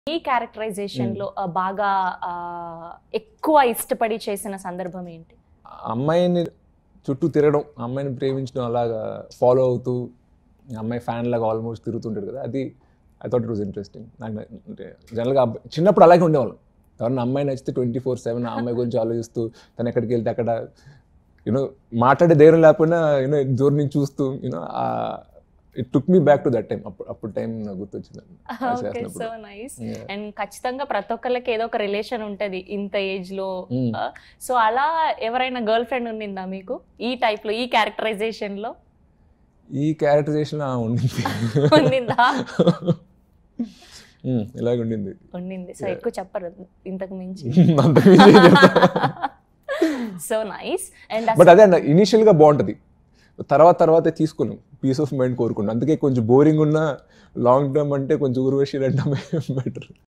ఈ క్యారెక్టరైజేషన్ లో ఆ, బాగా ఆ, ఎక్కువ ఇష్టపడి చేసిన సందర్భం ఏంటి అమ్మాయిని చుట్టూ తిరగడం అమ్మాయిని ప్రేమించడం అలాగా ఫాలో అవుతూ ఈ అమ్మాయి ఫ్యాన్ లాగా ఆల్మోస్ట్ తిరుగుతుంటాడు కదా అది I thought it was interesting నాకు న- అంటే జనరల్గా అబ్బాయి చిన్నప్పుడు అలాగే ఉండేవాళ్ళం ఎవరన్నా అమ్మాయి నచ్చితే ట్వంటీ ఫోర్ సెవెన్ ఆ అమ్మాయి గురించి ఆలోచిస్తూ తను ఎక్కడికి వెళ్తే అక్కడ యూనో మాట్లాడే ధైర్యం లేకపోయినా యూనో దూరం నుంచి చూస్తూ you know it took me back to that time అప్పుడు అప్పుడు టైం నాకు గుర్తొచ్చింది అది ఓకే చేసినప్పుడు. So nice Yeah. అండ్ ఖచ్చితంగా ప్రతి ఒక్కళ్ళకి ఏదో ఒక రిలేషన్ ఉంటది ఇంత ఏజ్ లో Mm. సో అలా ఎవరైనా గర్ల్ ఫ్రెండ్ ఉండిందా మీకు ఈ టైప్ లో ఈ క్యారెక్టరైజేషన్ లో ఈ క్యారెక్టరైజేషన్ ఉండింది ఉండిందా Mm, ఇలాగ ఉండింది ఉండింది సో Yeah. ఎక్కువ చెప్పరు ఇంతకు మించి అంతకుమించి ఏం చెప్తా? సో నైస్ అండ్ బట్ అదే అన్న ఇనీషియల్గా బాగుంటుంది తర్వాత తర్వాత తీసుకోలేం పీస్ ఆఫ్ మైండ్ కోరుకున్నాం అందుకే కొంచెం బోరింగ్ ఉన్న లాంగ్ టర్మ్ అంటే కొంచెం ఊర్వశి అంటే బెటర్